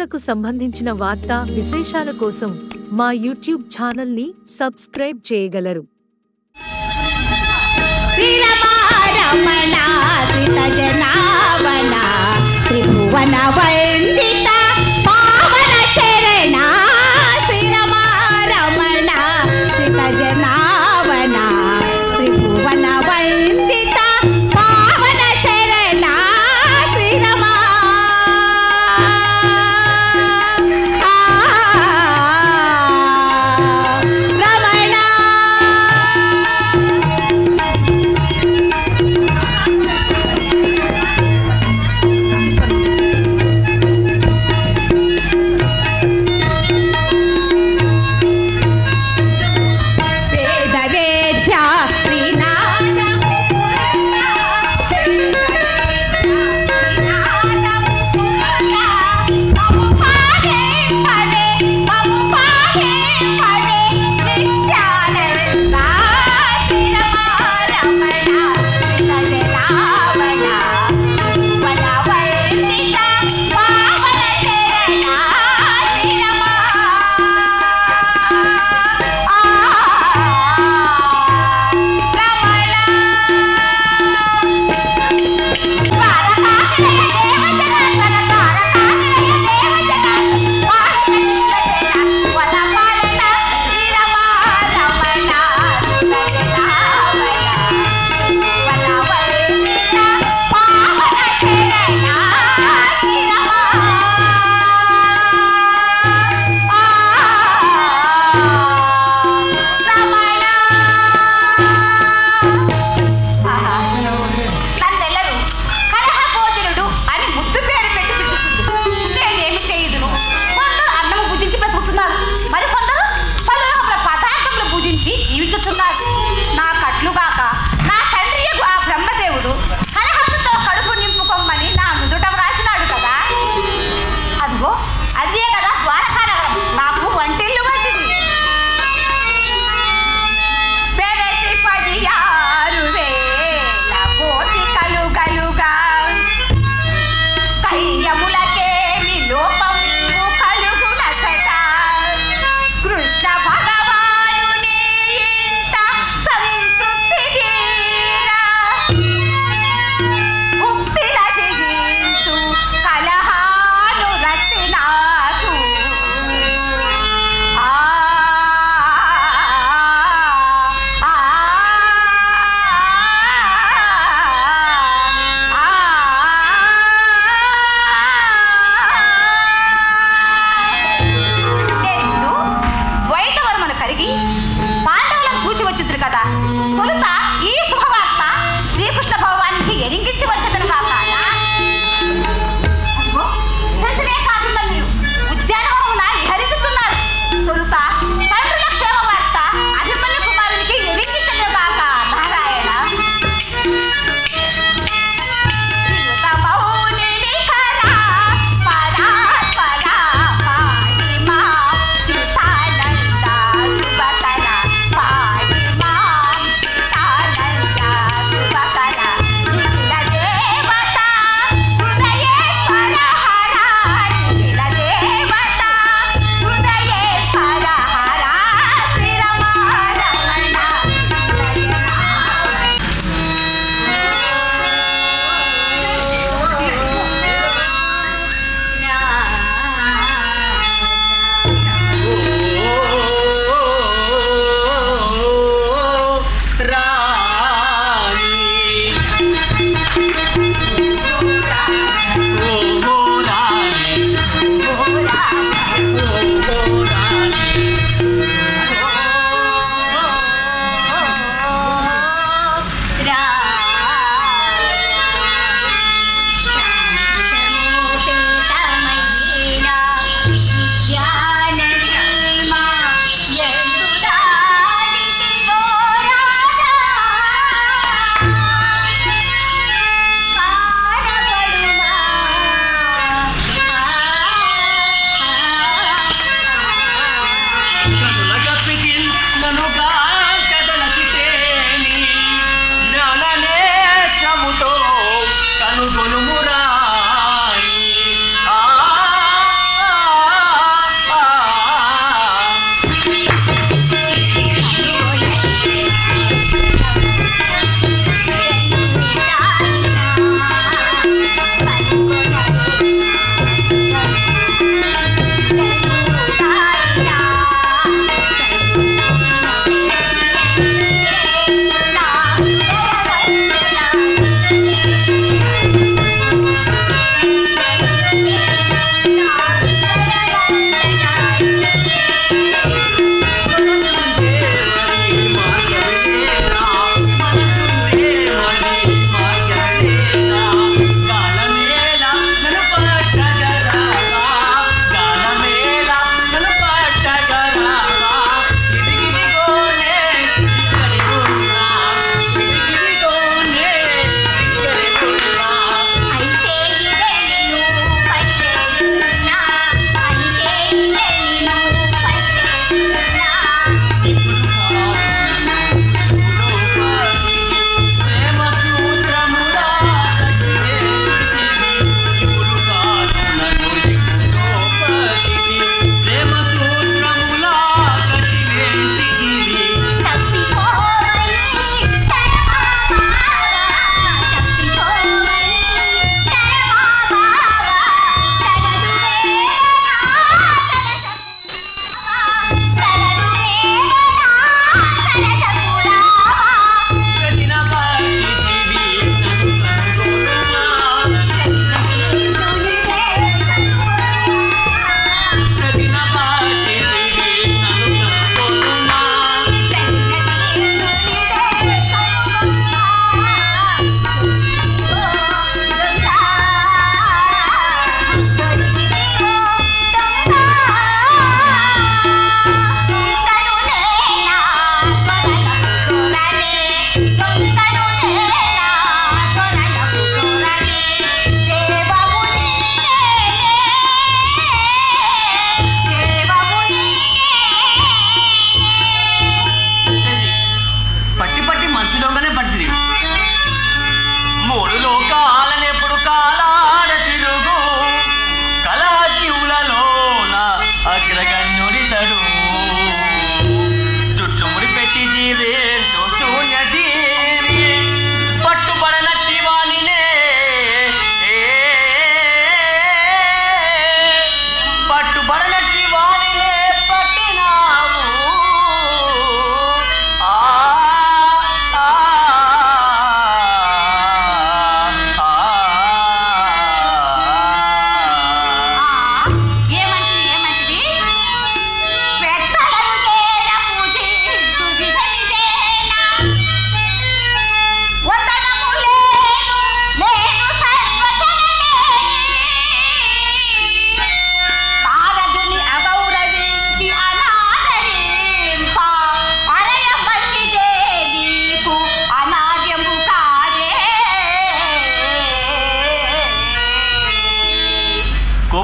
రైతులకు సంబంధించిన వార్తా విశేషాల కోసం మా యూట్యూబ్ ఛానల్ని సబ్స్క్రైబ్ చేయగలరు శ్రీరమారమణ సిత జనావన త్రిభువన వందిత పావన చరణ శ్రీరమారమణ సిత జనావన త్రిభువన వందిత పావన చరణ శ్రీరమా రమణ వేద వేద్య శ్రీనాథము మము పాడే పడే మము పాడే పడే నిత్యానంద శ్రీరమారమణ శ్రీతజలావణ వన వైదిక పావన చరణ శ్రీరమా నన్నెల్లరు కలహభోజనుడు అని ముద్దు పేరు పెట్టి పిలుచుచుండు నేనేమి చేయుదును కొందరు అన్నము భుజించి బ్రతుకుతున్నారు మరి కొందరు పలు రకముల పదార్థములు భుజించి జీవించుతున్నారు నా కట్లుగాక నా తండ్రి ఆ బ్రహ్మదేవుడు కలహముతో కడుపు నింపుకొమ్మని నా నుదుట వ్రాసినాడు కదా అదిగో అదే కదా ద్వారకా నగరం నాకు వంటిల్లు వంటిది బెరసి పడి ఆరు వేల కోటికలు కలుగా కయ్యములకేమి లోపము కలుగునచట కృష్ణ భగవానుని ఇంట సంతృప్తి తీరా ముక్తి లభించు కలహాను రక్తి నాకు ఆ ఆ నేను ద్వైతవర్మను కరిగి పాండవులను చూచి వచ్చింది కదా తొలుత ఈ శుభవార్త శ్రీకృష్ణ భగవానికి ఎరింగించి వచ్చేదను కాక అదిగో, శశిరేఖ అభిమన్యులు ఉద్యానవనమున విహరించుచున్నారు. తొలుత తండ్రుల క్షేమ వార్త అభిమన్యు కుమారునికి ఎరింగించదు కాక నారాయణ శ్రీయుతమౌనిని కరా, పరాత్పరా, పాహిమా, చిత్తానంద, శుభకర, పాహిమా, చిత్తానంద,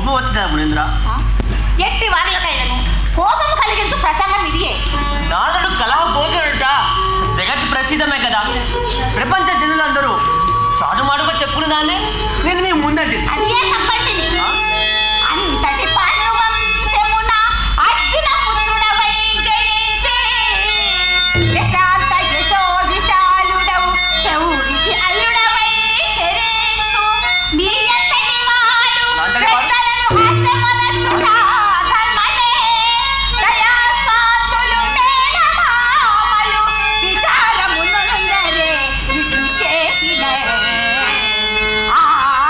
కోపం వచ్చిందా మునీంద్ర ఆ? ఎట్టి వారిలకైనను కోపం కలిగించు ప్రసంగం ఇదియే నారదుడు కలహ భోజనంట జగత్ ప్రసిద్ధమే కదా ప్రపంచ జనులందరూ చాటుమాటుగా చెప్పుకున్న దాన్ని నేను మీ ముందండి అదే తప్పంటిని అంతటి పాండువంశమున అర్జున పుత్రుడవై జనించి ప్రశాంత యశో విశాలుడవు శౌరికి అల్లుడవై చెరించు నీ ఎంతటి వాడు అంతటి వాడు? పెద్దలను హాస్యమనచుట ధర్మమే దయాస్వాతులు మేనమామలు విచారమునందరే ఇట్లు చేసిన ఆ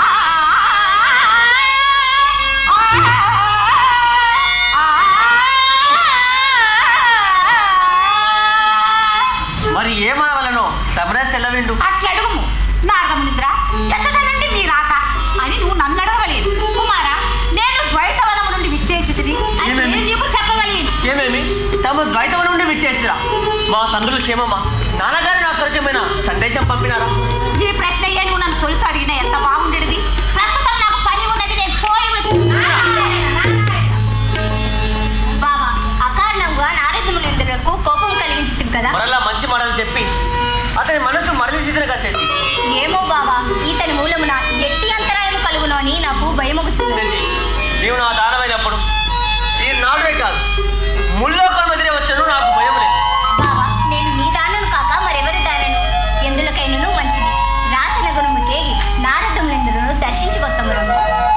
మరి ఏమనవలనో తమరే సెలవిండు అట్లడుగుము నారదమునిద్ర ఎక్కడ నుండి మీ రాక అని నువ్వు నన్ను అడగవలేదు కుమారా నేను ద్వైతవనము నుండి విచ్చేచితిని అని ఏమేమి? నేను నీకు చెప్పవలేను ఏమేమి తమ ద్వైతం నుండి విచ్చేసిరా మా తండ్రులు క్షేమమా నాన్నగారు నా కొరకేమైనా సందేశం పంపినారా ఈ ప్రశ్న అయ్యే నువ్వు నన్ను తొలుత అడిగిన ఎంత బాగుండేది ప్రస్తుతం నాకు పని ఉన్నది నేను పోయి వచ్చి బావా అకారణంగా నారదములందరకు కోపం కలిగించింది కదా మరలా మంచి మాటలు చెప్పి అతని మనసు మరలిసిన కాసేసి ఏమో బావా ఇతని మూలమున ఎట్టి అంతరాయం కలుగును అని నాకు భయమొగుచుంది శశి నీవు నా దానమైనప్పుడు ఈ నాడే కాదు ముల్లోకం ఎదిరే వచ్చాను నాకు భయం లేదు బావా నేను నీ దానను కాక మరెవరి దానను ఎందులకైనను మంచిది రాచనగరముకేగి నారదములందరూ దర్శించి కొత్తములను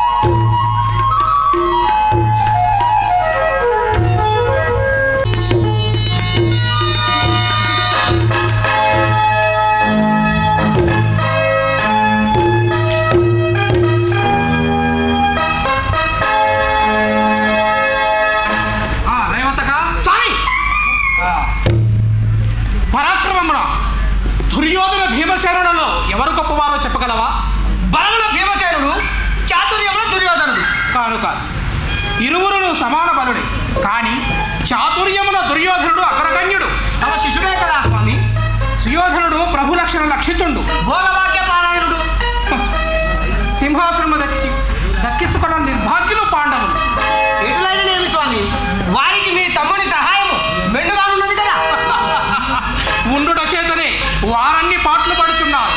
ఆ, రేవతక స్వామి ఆ, పరాక్రమమున దుర్యోధన భీమసేనులలో ఎవరు గొప్పవారో చెప్పగలవా బలమున భీమసేనుడు చాతుర్యమున దుర్యోధనుడు కాను కాదు ఇరువురును సమాన బలుడే కానీ చాతుర్యమున దుర్యోధనుడు అగ్రగణ్యుడు తమ శిశుడే కదా స్వామి సుయోధనుడు ప్రభు లక్షణ లక్షితుండు భోగవాక్య పారాయణుడు సింహాసనము దక్కి దక్కించుకోవడం నిర్భాగ్యులు పాండవులు ఎటులైననేమి స్వామి వారికి మీ తమ్ముని సహాయము మెండుగానున్నది కదా ఉండుట చేతనే వారన్ని పాటలు పడుచున్నారు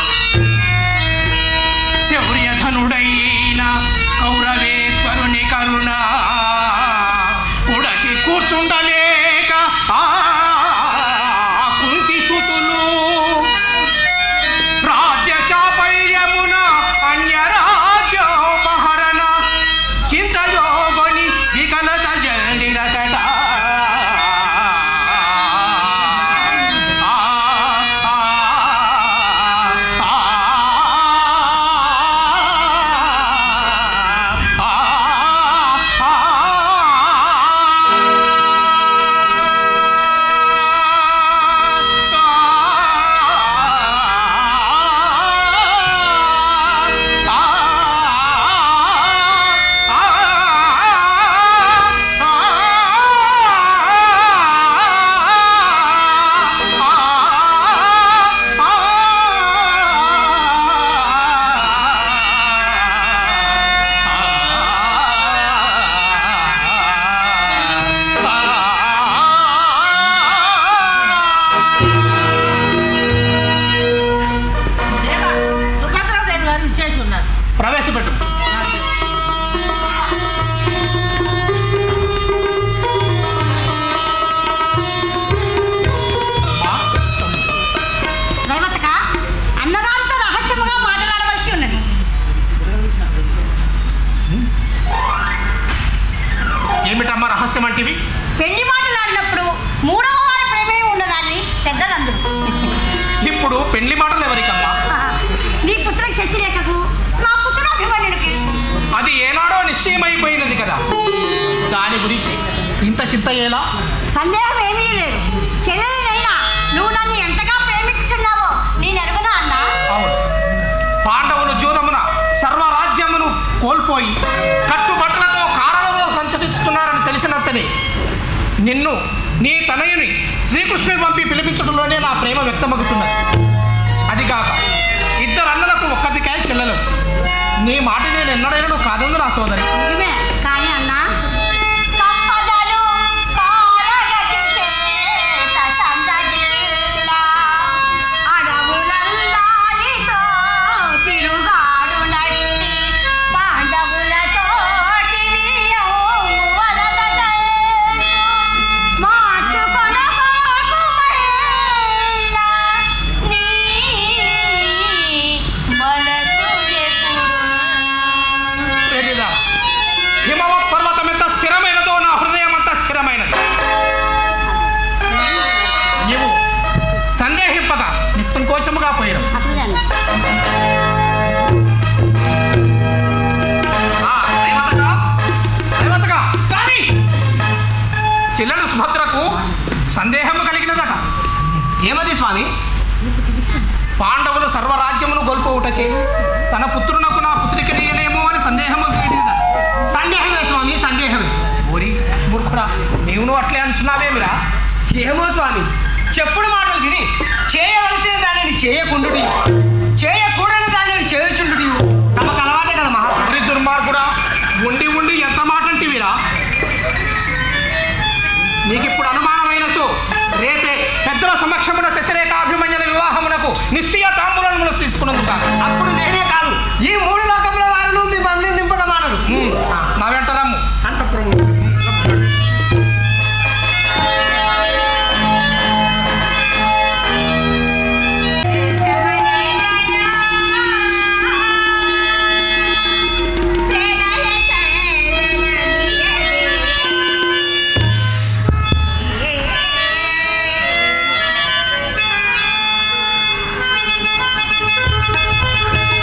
శౌర్యధనుడైన కౌరవేశ్వరుని కరుణ ఉడకి కూర్చుండలేక ఆ కుంతి సుతులు రాజ్య చాపల్యమున అన్యరాజ్యోపహరణ చింతయోగని వికలత జండిరతట ఆ, ఆ, ఆ, ఆ, సుభద్రాదేవి గారు ఇచ్చేసి ఉన్నారు ప్రవేశపెట్టు రేవతక అన్నగారితో రహస్యముగా మాట్లాడవలసి ఉన్నది ఏమిటమ్మా రహస్యం అంటివి పెళ్లి మాట్లాడినప్పుడు మూడవ వారి ప్రేమే ఉన్నదాన్ని పెద్దలందరూ ఇప్పుడు పెళ్లి మాటలు ఎవరికమ్మా ఆహా. నీ పుత్రుడికి శశిరేఖకు నా పుత్రుడు అభిమన్యుడికి అది ఏనాడో నిశ్చయమైపోయినది కదా దాని గురించి ఇంత చింత ఎలా సందేహం ఏమీ లేదు చెల్లెలైనా నువ్వు నన్ను ఎంతగా ప్రేమించుచున్నావో నేను ఎరుగునా అన్నా అవును పాండవులు జూదమున సర్వరాజ్యమును కోల్పోయి కట్టుబట్టలతో కారణంలో సంచరిస్తున్నారని తెలిసినంతనే నిన్ను నీ తనయుని శ్రీకృష్ణుని పంపి పిలిపించడంలోనే నా ప్రేమ వ్యక్తమగుతున్నది అదిగాక ఇద్దరు అన్నలకు ఒక్కదికాయ చెల్లెలు నీ మాట నేను ఎన్నడైనా కాదందు నా సోదరి నిజమే సంకోచముగా పోయారు ఆ, రేవతగా, రేవతగా, స్వామి! చెల్లెలు సుభద్రకు సందేహము కలిగినదట ఏమది స్వామి పాండవులు సర్వరాజ్యమును గొల్పోవుటచే తన పుత్రునకు నా పుత్రిక నీయనేమో అని సందేహము కలిగినదట సందేహమే స్వామి సందేహమే ఓరి మూర్ఖుడా నీవును అట్లే అనుచున్నావేమిరా ఏమో స్వామి చెప్పుడు మాటలు విని చేయవలసిన దానిని చేయకుండు చేయకూడని దానిని చేయుచుండు తమకు అలవాటే కదా మహా ఓరి దుర్మార్గుడా ఉండి ఉండి ఎంత మాట అంటివిరా నీకిప్పుడు అనుమానమైనచో రేపే పెద్దల సమక్షమున శశరేఖ అభిమన్యుల వివాహమునకు నిశ్చయ తాంబూలములు తీసుకున్నందుకు అప్పుడు నేనే కాదు ఈ మూడు లోకముల వారు మిమ్మల్ని నింపడమానరు నా వెంట రమ్ము సంతపురము ఏ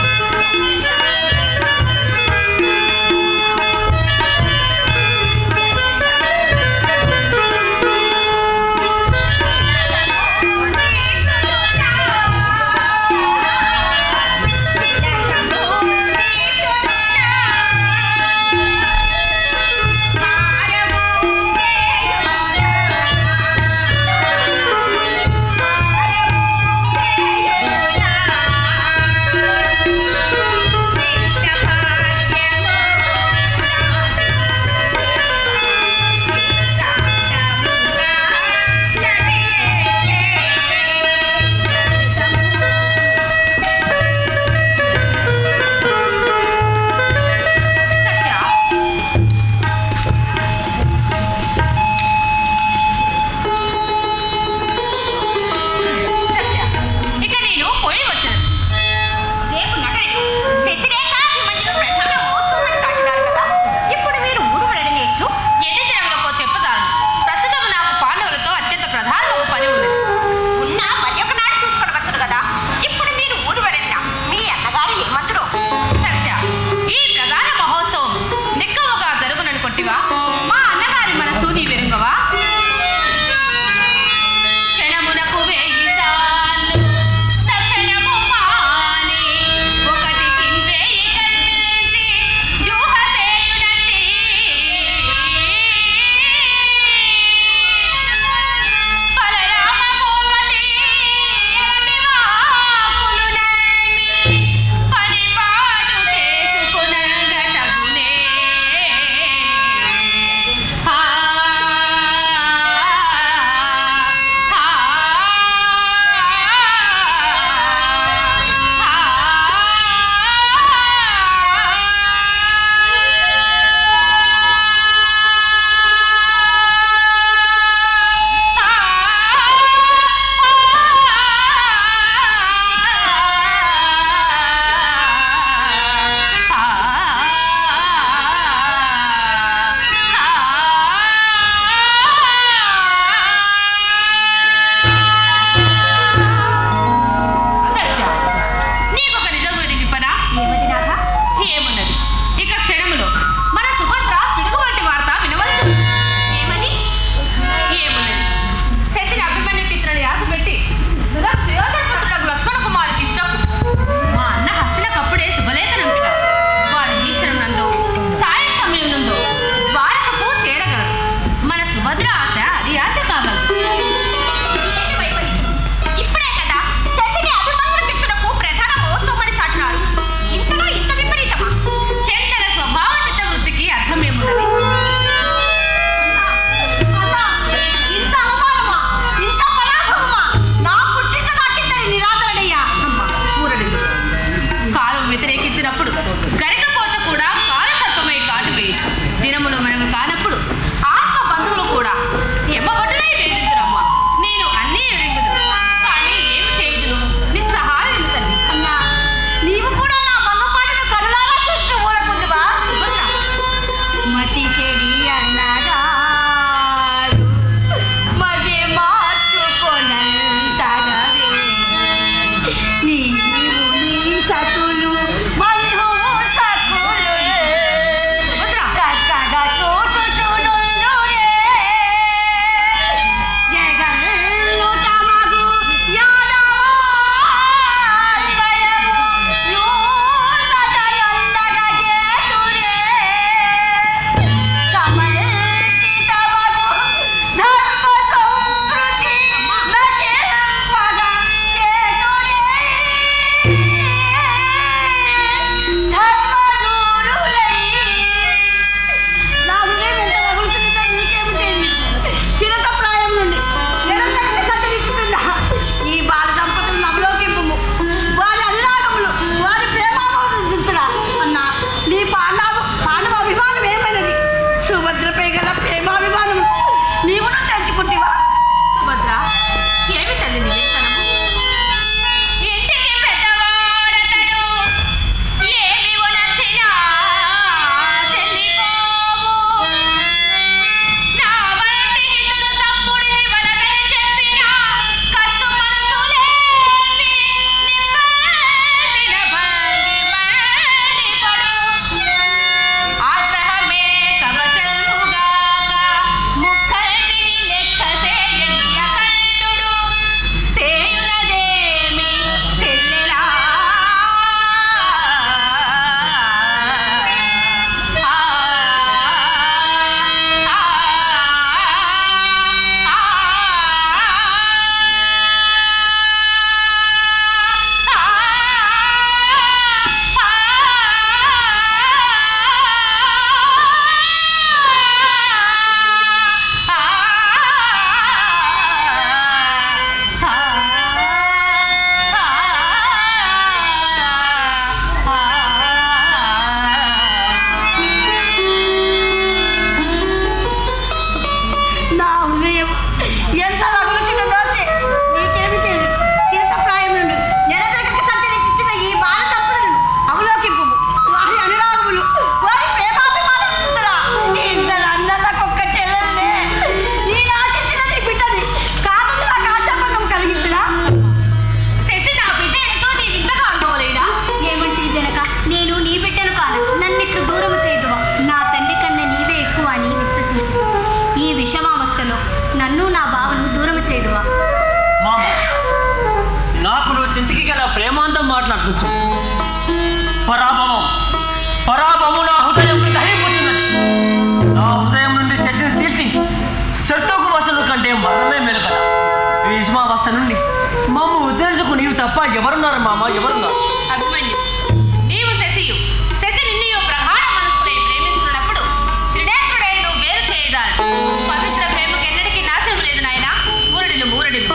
అమాంతం మాట్లాడుతూ పరాభవం పరాభవం నా హృదయం దహిపోతున్నది నా హృదయం నుండి శశిని చీల్చి శత్రుకు వసలు కంటే మరణమే మెలకల భీష్మావస్థ నుండి మమ్మ ఉద్ధరించుకు నీవు తప్ప ఎవరున్నారు మామ ఎవరున్నారు అభిమన్యు నీవు శశియు శశి నిన్ను ప్రగాఢ మనస్కులై ప్రేమించుకున్నప్పుడు త్రినేత్రుడేండు వేరు చేయదారు పవిత్ర ప్రేమకు ఎన్నటికీ నాశనం లేదు నాయన మూరడిలు మూరడిలు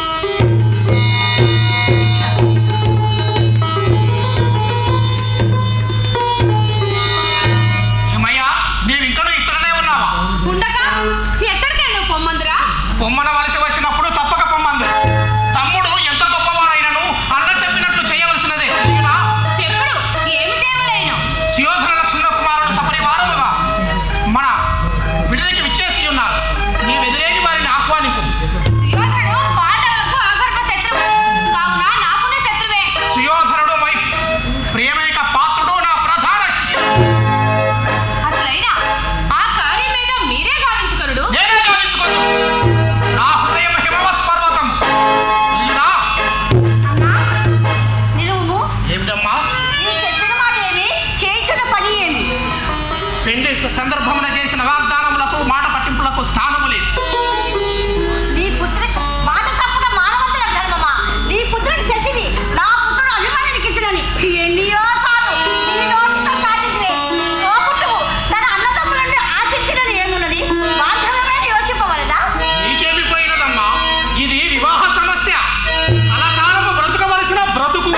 ఏమయ్యా నీవు ఇంకనూ ఇచ్చడనే ఉన్నావా ఉండగా ఎక్కడికెళ్ళు పొమ్మందురా పొమ్మన వలసి వచ్చినప్పుడు తప్పక పొమ్మందు తమ్ముడు ఎంత గొప్పవాడైనను అన్న చెప్పినట్లు చేయవలసినదే సరేనా? చెప్పుడు ఏమి చేయలేను సుయోధన లక్ష్మణ కుమారుడు సపరివారముగా మన విడిదికి విచ్చేసి ఉన్నారు నీ వెదిరేగి వారిని ఆహ్వానింపు సుయోధనుడు పాండవులకు అగర్భ శత్రువు కావున నాకునే శత్రువే సుయోధనుడు మై ప్రియమైక పాత్రుడు నా ప్రధాన శిష్యుడు అట్లయినా ఆ కార్యం మీద మీరే గావించుకరుడు నేనే గావించుకోను నా హృదయం హిమవత్ పర్వతం ఇల్లురా. అన్నా నిలువుము ఏమిటమ్మా నీవు చెప్పిన మాట ఏమి చేయించిన పని ఏమి పెళ్లి సందర్భమున చేసిన వాగ్దానములకు మాట పట్టింపులకు స్థానము లేదు నీ పుత్రి మాట తప్పున మానవంతుల ధర్మమా నీ పుత్రుడి శశిని నా పుత్రుడు అభిమానికి ఇచ్చినని ఎన్నియో సార్లు నీ నోటితో చాటిదివే ఓ పుట్టువు తన అన్నదమ్ములను ఆశించినది ఏమున్నది బాధ్యమే యోచింపవలదా నీకేమి పోయినదమ్మా ఇది వివాహ సమస్య కలకాలము బ్రతకవలసిన బ్రతుకు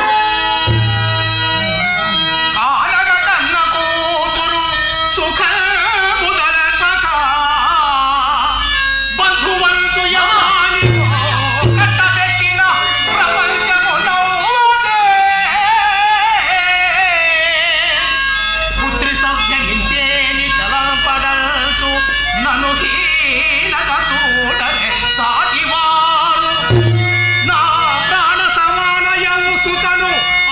కానగటన్న కూతురు సుఖముదలపక బంధువంచు యమానికో కట్టబెట్టిన ప్రపంచమునవ్వదే. పుత్రి సౌఖ్యమింతేని తలపడల్చు నన్ను హీనత చూడరే సాటివారు నా ప్రాణ సమానయం సుతను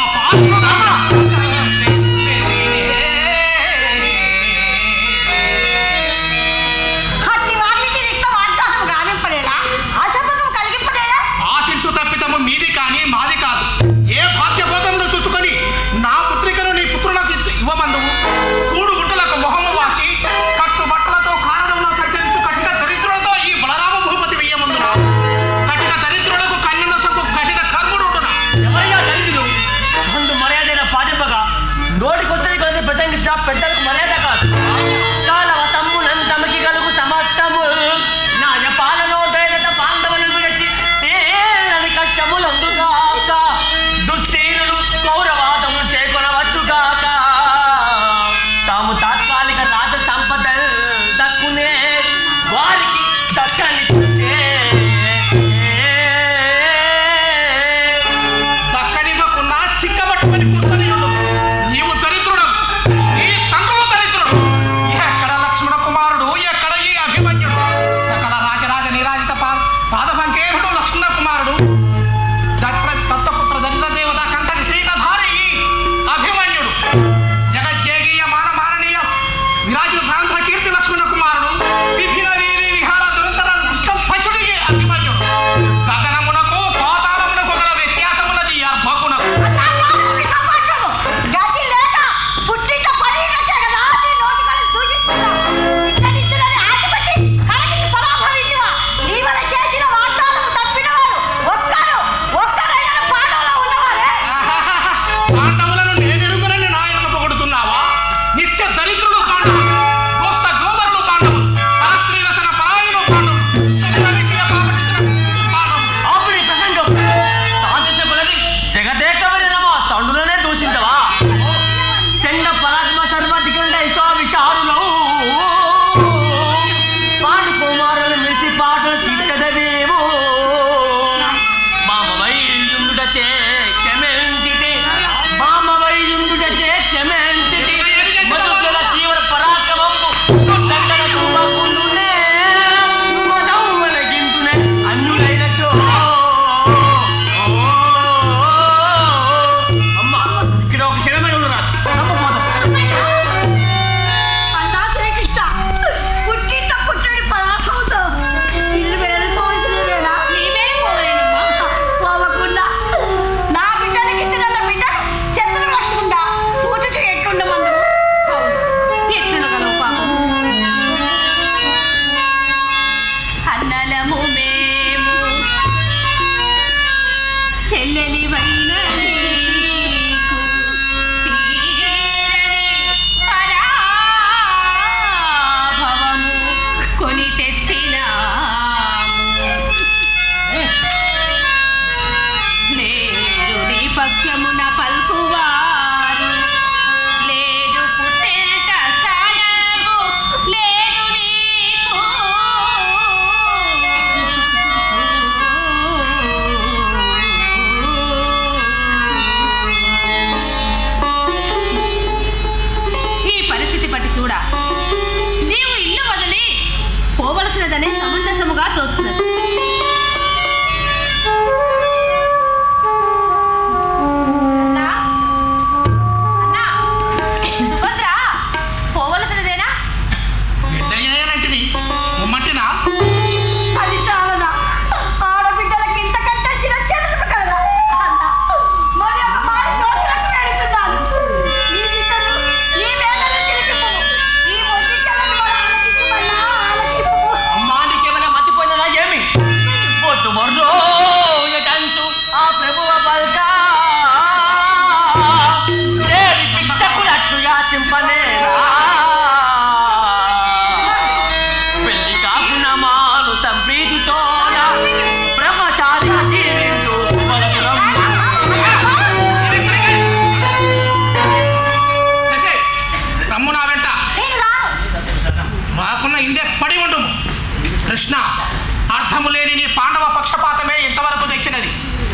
అట్టి వారిని రిక్త వాగ్దానం గావింపడేలా ఆశపదం కలిగింపడేలా ఆశించు తప్పితము మీది కానీ మాది కాదు ఏ భాగ్యపదంలో చుచ్చుకొని నా పుత్రికను నీ పుత్రులకు ఇద్ద- ఇవ్వమందువు కూడు గుట్టలకు మొహము వాచి కట్టు బట్టలతో కారణంలో సంచరించు కఠిన దరిద్రులతో ఈ బలరామ భూపతి వెయ్యమందున కఠిన దరిద్రులకు కన్నుల సొంపు కఠిన కర్ముడు ఎవరయ్యా దరిద్రులు ముందు మర్యాదైన పాటింపగా నోటికొచ్చని కొద్ది ప్రసంగించిన పెద్దలకు మర్యాద కాదు కాలవసమ్మునంతమకి కలుగు సమస్తము నాయ పాలనో దైవత పాండవులు విరచి తీరని కష్టములందుగాక దుస్తీరులు కౌరవాదములు చేకొనవచ్చుగాక తాము తాత్కాలిక రాజ సంపద దక్కునే వారికి దక్కని దక్కనివ్వకున్నా చిక్కబట్టుకొని కూర్చొని ఉండు నీవు దరిద్రుడు నీ తండ్రులు దరిద్రుడు ఎక్కడ లక్ష్మణ కుమారుడు ఎక్కడ ఈ అభిమన్యుడు సకల రాజరాజ నిరాజిత పా పాదపంకేరుడు లక్ష్మణ కుమారుడు దత్త దత్తపుత్ర దరిద్ర దేవత కంఠ కిరీటధారి ఈ అభిమన్యుడు జగజ్జేగీయ మాన మాననీయ విరాజు సాంద్ర కీర్తి లక్ష్మణ కుమారుడు విభిన్న వీరి విహార దురంతర పుష్టం పచుడి అభిమన్యుడు గగనమునకు పాతాళమునకు గల వ్యత్యాసమున్నది ఈ అర్భకునకు అన్నాడు సంభాషణము గతి లేక పుట్టిక పడిన జగదా నీ నోటి కలిసి దూషిస్తున్నా బిడ్డనిచ్చునని ఆశపెట్టి కలకి పరాభవించువా నీ వల్ల చేసిన వాగ్దానం తప్పిన వారు ఒక్కరు ఒక్కరైన పాండవులో ఉన్నవారే పాండవులను నేనెరుగనని నాయనను పొగుడుతున్నావా నిత్య దరిద్రులు పాండవులు దోస్త గోదరులు పాండవులు పరస్త్రీ వ్యసన పరాయులు పాండవులు శరీర విషయ పాపటించిన పాండవులు ఆపుడి ప్రసంగం సాధించకులది జగదేకమైన తండ్రులనే దూషించవా చెండ పరాక్రమ సర్వాధికండ యశో విషారులవు పాండు కుమారులు మిసి పాటలు తిట్టదవేమో మామ వైయుండుటచే క్షమించితే మామ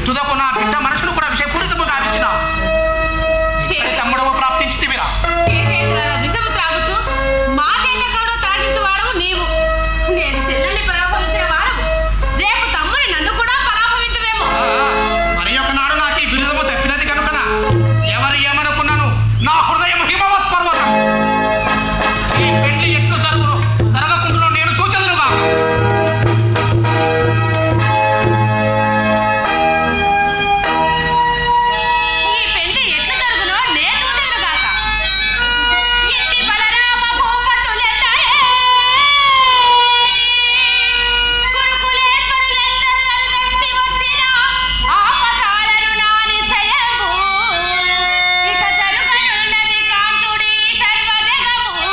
తుదకు నా బిడ్డ మనసును కూడా విషయపూరితముగా గావించిన తమ్ముడవ ప్రాప్తించితివిరా చేసేతుల విషము త్రాగుచు మా చేత కూడా త్రాగించు వాడవు నీవు నేను చెల్లెల్ని పరాభవించే వాడవు రేపు తమ్ముని నన్ను కూడా పరాభవించవేమో ఆ, మరి ఒక నాడు నాకు ఈ బిరుదము తప్పినది కనుకన ఎవరు ఏమనుకున్నాను నా హృదయం హిమవత్ పర్వతం ఈ పెళ్లి ఎట్లు జరుగును జరగకుండా నేను సూచనలుగా ఈ పెళ్లి ఎట్లు జరుగునో నే చూసేను గాక ఎట్టి బలరామ భూపతులెందరే గురుకులేశ్వరులెందరు అరుగంచి వచ్చిన ఆపదాలను నాని చేయము ఇక జరుగనున్నది కాంతుడి సర్వజగము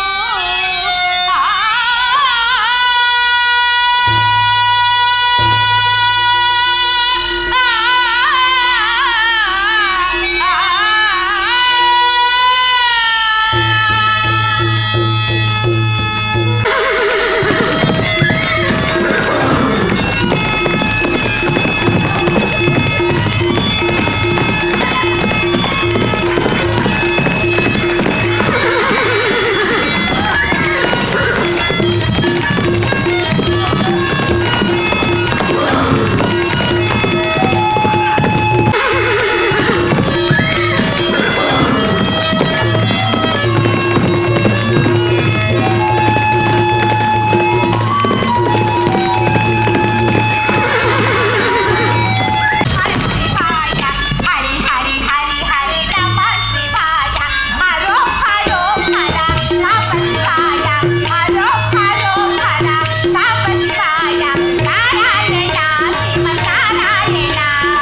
హరి హరి హరి హరి నమ శివాయ హరో హరో హర నమ శివాయ హరో హరో హర నమ శివాయ నారాయణ శ్రీమన్నారాయణ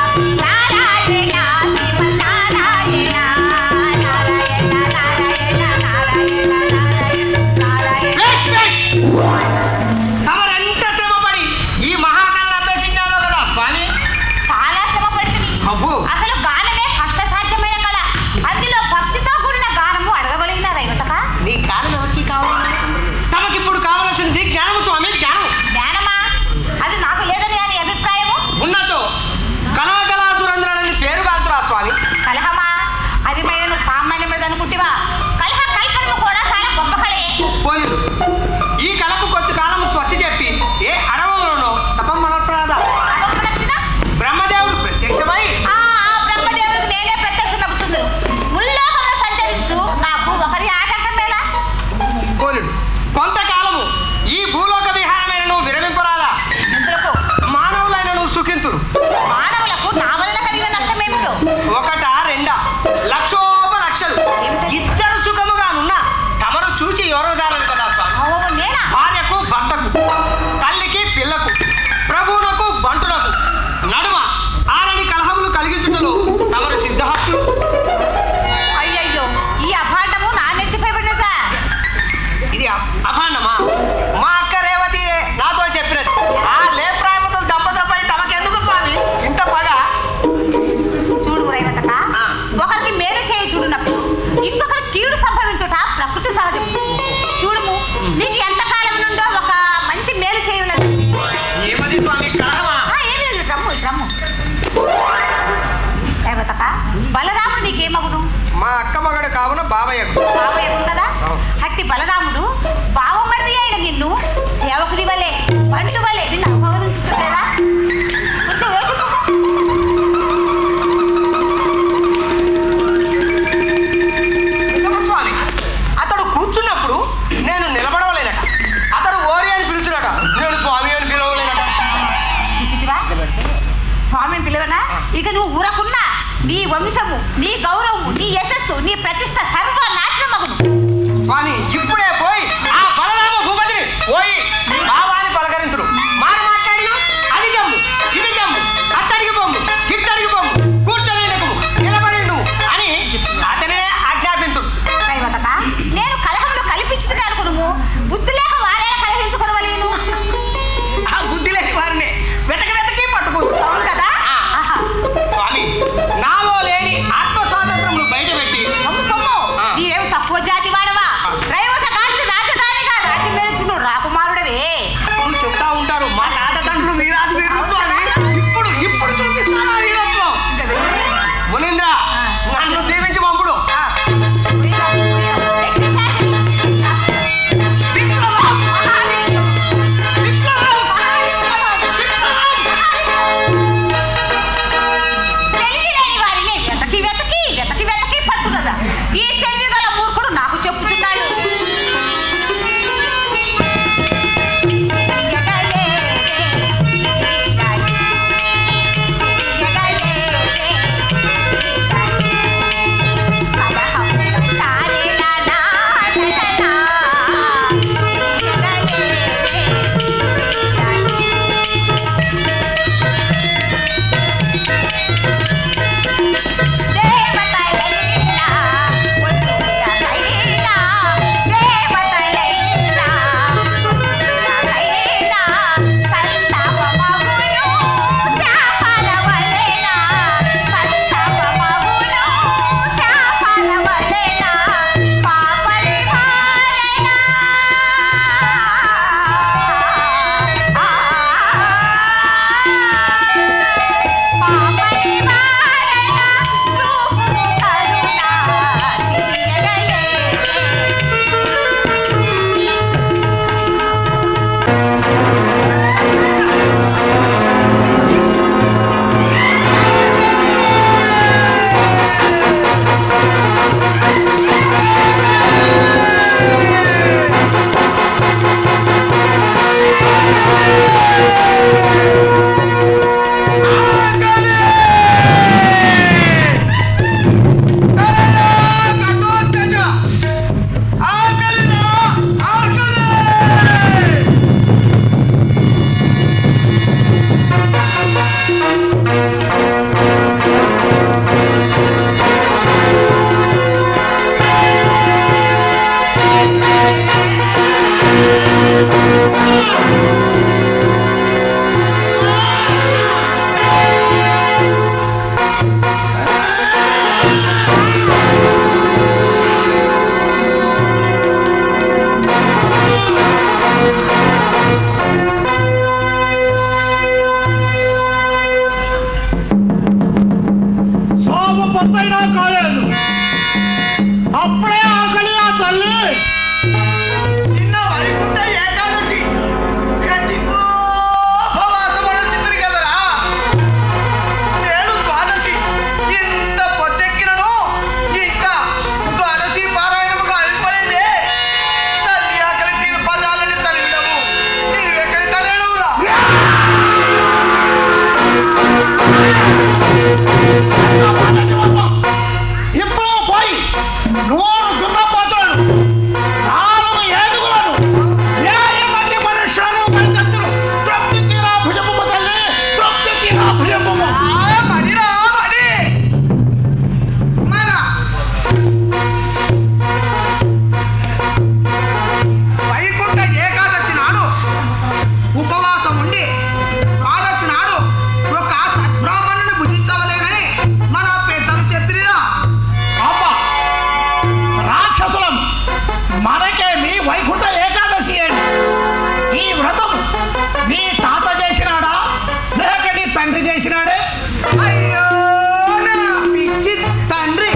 నారాయణ శ్రీమన్నారాయణ నారాయణ నారాయణ నారాయణ నారాయణ బేష్, బేష్. తమరెంత శ్రమపడి ఈ మహాకళను అభ్యసించాలో కదా స్వామి చాలా శ్రమ పడుతుంది అబ్బో. అసలు గానమే కష్టసాధ్యమైన కళ అందులో భక్తితో కూడిన గానము అడగబలిగిన రైవతక నీ కారణం ఎవరికి కావాలి తమకిప్పుడు కావలసింది జ్ఞానము స్వామి జ్ఞానం జ్ఞానమా అది నాకు లేదని అని అభిప్రాయము ఉన్నచో కళాకళా దురంధ్రాలని పేరు కాదురా స్వామి కలహమా అది మైనను సామాన్యమైనది అనుకుంటివా కలహ కల్పనము కూడా చాలా గొప్ప కళే పోలేదు ఈ కళకు కొద్ది కాలం స్వస్తి చెప్పి ఏ అడవులోనో తపమ్మనప్రాద నచ్చిన బ్రహ్మదేవుడు ప్రత్యక్షమై ఆ ఆ బ్రహ్మదేవుడికి నేనే ప్రత్యక్షమవుతుందును ముల్లోకంలో సంచరించు నాకు ఒకరి ఆటంకమేలా కోలుడు కొంతకాలము ఈ భూలోక విహారమైన విరమింపరాదా ఇందులకు మానవులైన నువ్వు సుఖింతురు మానవులకు నా వలన కలిగిన నష్టమేమిటో ఒకట రెండా లక్షోప లక్షలు ఇద్దరు సుఖముగానున్నా తమరు చూచి ఎవరో జాలని కదా స్వామి ఓ నేనా భార్యకు భర్తకు తల్లికి పిల్లకు ప్రభువునకు బంటులకు నడుమ ఆరని కలహములు కలిగించుటలో తమరు సిద్ధహస్తులు అయ్యయ్యో ఈ అభాండము నా నెత్తిపై పడినదా ఇది అ- అభాండమా మా అక్క రేవతి నాతో చెప్పినది ఆ లేప్రాయముతుల దంపతులపై తమకెందుకు స్వామి ఇంత పగ చూడు రైవతక ఆ. ఒకరికి మేలు చేయి చూడునప్పుడు ఇంకొకరికి కీడు సంభవించుట ప్రకృతి సహజం చూడుము నీకు ఎంత కాలం నుండో ఒక మంచి మేలు చేయలేదు ఏమది స్వామి కలహమా ఏమి లేదు రమ్ము రమ్ము రైవతక బలరాముడు నీకేమగుడు మా అక్క మగడు కావున బాబయ్యకు బావయ్యకుడు కదా అవును. అట్టి బలరాముడు బావమరిది అయిన నిన్ను సేవకుడి వలె బంటు వలె నిన్ను అపహరించుతుందా కొంచెం యోచించు నిజమా స్వామి అతడు కూర్చున్నప్పుడు నేను నిలబడవలేనట అతడు ఓరి అని పిలుచునట నేను స్వామి అని పిలవలేనట చూచితివా స్వామిని పిలవనా ఇక నువ్వు ఊరకున్నా నీ వంశము నీ గౌరవము నీ యశస్సు నీ ప్రతిష్ట సర్వ నాశనమగును స్వామి ఇప్పుడే పోయి ఆ బలరామ భూపతిని పోయి బావాని పలకరింతుడు మారు మాట్లాడినా అది జమ్ము ఇది జమ్ము అచ్చడికి బొమ్ము గిచ్చడికి బొమ్ము కూర్చొని నెక్కుము నిలబడి నువ్వు అని అతనే ఆజ్ఞాపింతుడు దైవతక నేను కలహములు కల్పించింది అనుకును బుద్ధి లేక వారేలా కలహించుకోవలేను ఆ బుద్ధి లేని వారిని వెతకి వెతకి పట్టుకుంది అవును కదా ఆ. ఆహా. స్వామి నాలో లేని ఆత్మ స్వాతంత్రములు బయటపెట్టి అమ్ము కమ్ము ఆ. నీవేం తక్కువ జాతి వాడవా రైవత గాట్లు నా లేదు అప్పుడే ఆకలి ఆ తల్లి నిన్న వైకుంఠ ఏకాదశి గట్టికో ఉపవాసమని తిరిగి కదరా నేను ద్వాదశి ఇంత పొద్దెక్కినను ఇంకా ద్వాదశి పారాయణముగా అయిపోయిందే తల్లి ఆకలి తీరు పదాలని తల్లిడము నీవెక్కడి తల్లిడవురా ఇప్పుడు పోయి నూరు దున్నపోతులను నాలుగు ఏనుగులను వేయి మంది మనుషులను పరిగెత్తులు తృప్తి తీరా భుజము తల్లి తృప్తి తీరా భుజము ఆ మడిరా మడి మన వైకుంఠ ఏకాదశి నాడు ఉపవాసం ఉండి ద్వాదశి నాడు ఒక సద్బ్రాహ్మణుని భుజించవలేనని మన పెద్దలు చెప్పినా అమ్మ రాక్షసులం మనకేమి వైకుంఠ ఏకాదశి ఏంటి ఈ వ్రతం నీ తాత చేసినాడా లేక నీ తండ్రి చేసినాడే అయ్యో నా పిచ్చి తండ్రి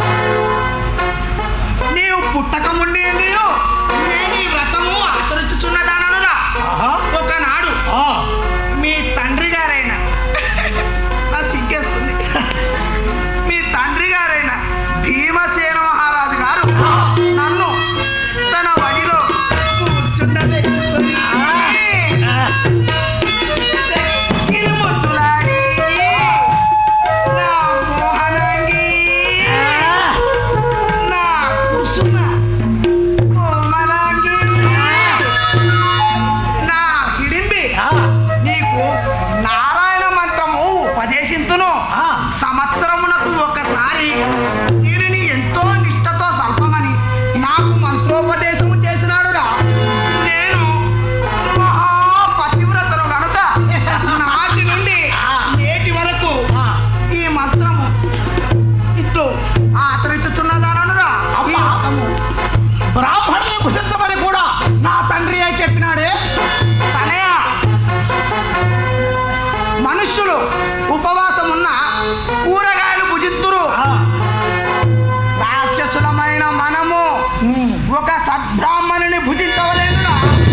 నీవు పుట్టక ముండి నేను ఈ వ్రతము ఆచరించుచున్నదాననురా ఆహా ఒకనాడు ఆ, మీ తండ్రి గారైన నా సిగ్గేస్తుంది మీ తండ్రి గారైన భీమసేన మహారాజు గారు నన్ను తన వడిలో కూర్చుండబెట్టుకొని ఆ, చెక్కిలి ముద్దులాడి నా మోహనాంగి నా కుసుమ కోమలాంగి నా హిడింబి ఆ, నీకు నారాయణ మంత్రము ఉపదేశింతును ఆ. సంవత్సరమునకు ఒకసారి దీనిని ఎంతో నిష్ఠతో సల్పమని నాకు మంత్రోపదేశము చేసినాడు రా నేను మహాపతివ్రతను కనుక నాటి నుండి నేటి వరకు ఆ. ఈ మంత్రము ఇట్లు ఆచరించుతున్నదాననురా ఈ అమ్మా. వ్రతము బ్రాహ్మణుని భుజించమని కూడా నా తండ్రి అయి చెప్పినాడే తనయ మనుష్యులు ఉపవాసం ఉన్న కూరగాయలు భుజింతురు ఆ, రాక్షసులమైన మనము ఉమ్. ఒక సద్బ్రాహ్మణుని భుజించవలేనురా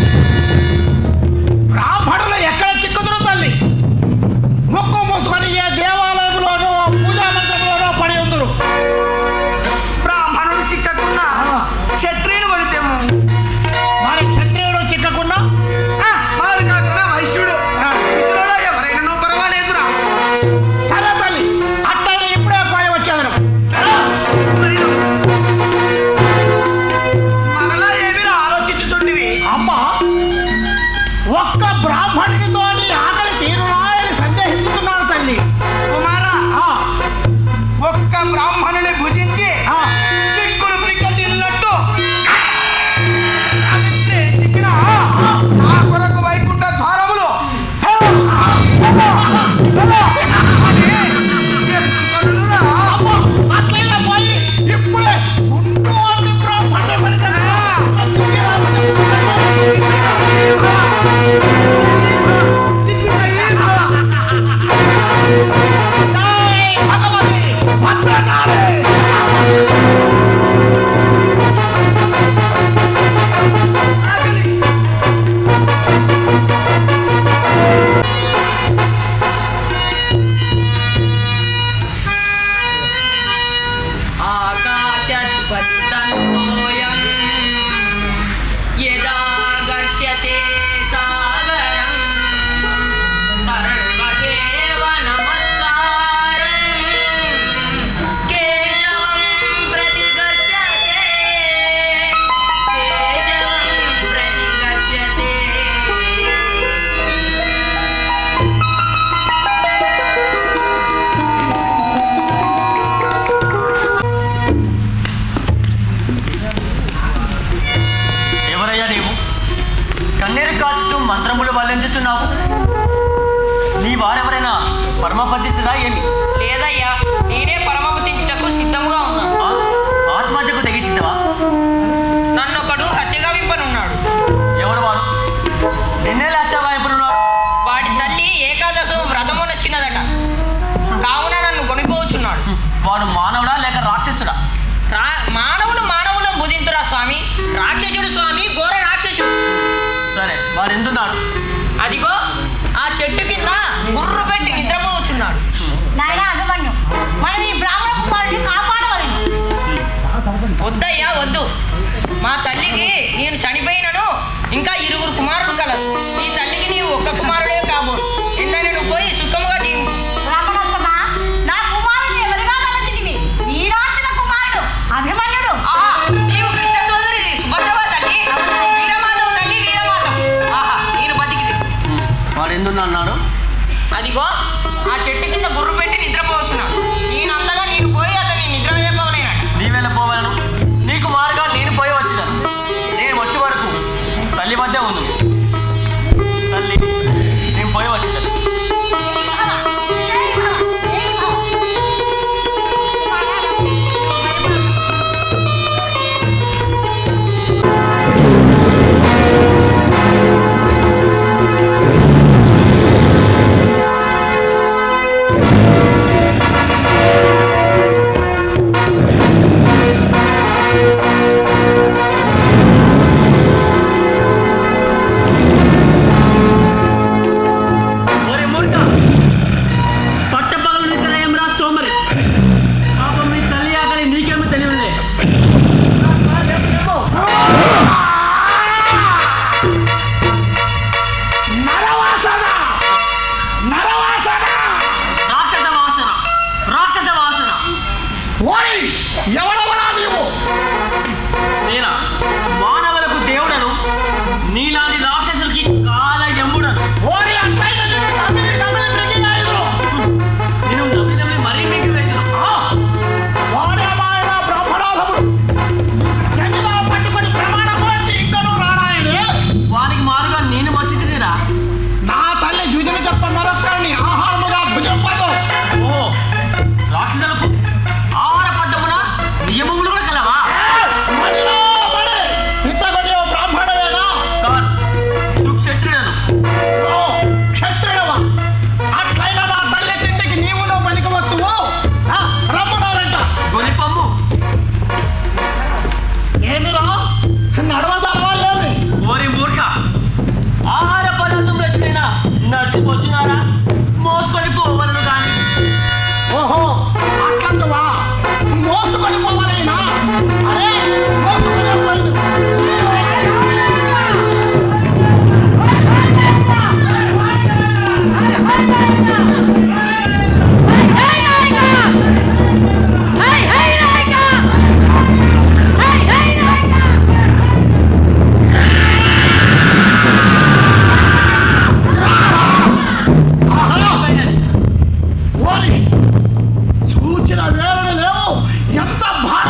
బ్రాహ్మణులు ఎక్కడ చిక్కుదురు తల్లి ముక్కు మూసుకొని ఏ దేవాలయంలోనో పూజా మందిరంలోనో పడి ఉందరు బ్రాహ్మణుడు చిక్కకున్నా ఆ. క్షత్రియుని కొడితేము మరి క్షత్రియుడు చిక్కకుండా ఆ, వాడు కాకుండా వైశ్యుడు ఆ. ఇతరులలో ఎవరైనా పర్వాలేదురా సరే తల్లి అట్టని ఇప్పుడే పోయి వచ్చేదను మరలా ఏమిరా ఆలోచించుచుండివి అమ్మ ఒక్క బ్రాహ్మణునితో నీ ఆకలి తీరునా అని సందేహిస్తున్నాను తల్లి కుమారా ఆ, ఒక్క బ్రాహ్మణుని భుజించి ఆ, దిక్కులు పిక్కటిల్లినట్టు రాత్రి చిక్కిన ఆ కొరకు వైకుంఠ ద్వారములు ఎత్తుకొనురా. అమ్మ, అట్లయినా పోయి ఇప్పుడే ఉండు అని బ్రాహ్మణుని పడితే జై భగవతి భద్రకాళి ఆకలి. आकाशत्पतितन्मोऽयं यदा गस्यते सागरं सर्वदेव नमस्कारं केशवं प्रति गस्यते केशवं प्रति गस्यते ఎవరయ్యా నీవు కన్నీరు కాల్చుతూ మంత్రములు వల్లించుచున్నావు నీ వారెవరైనా పరమపంచితురా ఏమి లేదయ్యా నేనే పరమపతించుటకు సిద్ధముగా ఉన్నాను ఆ? ఆత్మహత్యకు తెగించినవా నన్నొకడు హత్యగా విప్పనున్నాడు ఎవడు వాడు నిన్నే లేచావాయపుడున్నాడు వాడి తల్లి ఏకాదశ వ్రతము నచ్చినదట కావున నన్ను కొనిపోవచ్చున్నాడు వాడు మానవుడా లేక రాక్షసుడా ఓయ్ ఎవడవరా నీవు నేనా మానవులకు దేవుడను నీలాంటి రాక్షసులకి కాల ఎమ్ముడను ఓరి అట్లయితే నిన్ను నమ్మిలి నమ్మిలి మింగినాయుదురు. నేను నమ్మి నమ్మి మరీ మీకు వేయను ఆ, వాడే మాయన బ్రహ్మనాథముడు చెండుగా పట్టుకొని ప్రమాణం వచ్చి ఇంకను రాడాయనే వారికి మారుగా నేను వచ్చి తిరిగిరా నా తల్లి జుజులు చెప్ప మరొక్కరిని ఆహారముగా భుజంపదు ఓ రాక్షసులకు ఆహార పడ్డమున నియమములు కూడా కలవా మడిలో మడి ఇంతకొని బ్రాహ్మణవేనా కాదు సుక్షత్రుడను ఓ క్షత్రుడవా అట్లయినా నా తల్లి తిండికి నీవును పనికి వస్తువు రమ్మన్నారంట గొలిపమ్ము ఏమిరా నడవదలవాలేమి ఓరి మూర్ఖ ఆహార పదార్థం రచన నడిచిపోచున్నారా మోసుకొని పోవలను కానీ ఓహో అట్లందువా మోసుకొని పోవాలైనా సరే మోసుకొని పోయింది ఓరి చూచిన వేరుడు లేవు ఎంత భార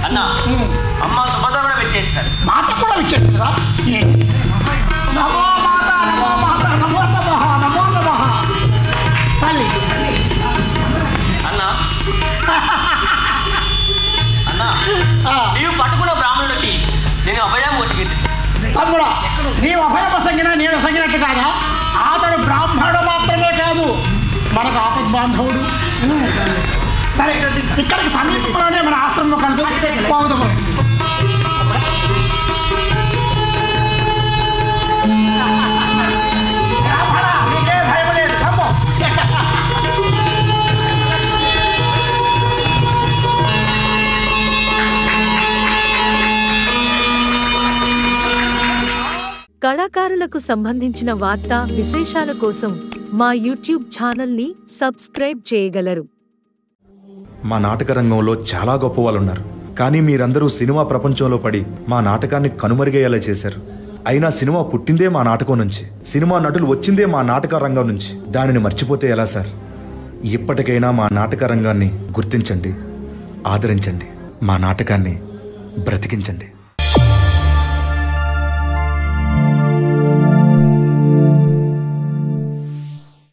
అన్న అమ్మ సుభద్ర కూడా వచ్చేసినారు మాత కూడా ఇచ్చేసిందిరా నమో మాత నమో మాత నమో నమః నమో నమః తల్లి అన్న అన్న ఆ, నీవు పట్టుకున్న బ్రాహ్మణుడికి నేను అభయం మోసుకెత్తి తమ్ముడా నీవు అభయమ సంగిన నేను సంగినట్టు కాదా అతడు బ్రాహ్మణుడు మాత్రమే కాదు మనకు ఆపద్ బాంధవుడు ఉమ్. సరే ఇక్కడికి సమీపంలోనే మన ఆశ్రమం కలదు పోదాము బ్రాహ్మణ, నీకే భయం లేదు కమ్మో. కళాకారులకు సంబంధించిన వార్తా విశేషాల కోసం మా యూట్యూబ్ ఛానల్ని సబ్స్క్రైబ్ చేయగలరు మా నాటక రంగంలో చాలా గొప్ప వాళ్ళు ఉన్నారు కానీ మీరందరూ సినిమా ప్రపంచంలో పడి మా నాటకాన్ని కనుమరుగయ్యేలా చేశారు అయినా సినిమా పుట్టిందే మా నాటకం నుంచి సినిమా నటులు వచ్చిందే మా నాటక రంగం నుంచి దానిని మర్చిపోతే ఎలా సార్ ఇప్పటికైనా మా నాటక రంగాన్ని గుర్తించండి ఆదరించండి మా నాటకాన్ని బ్రతికించండి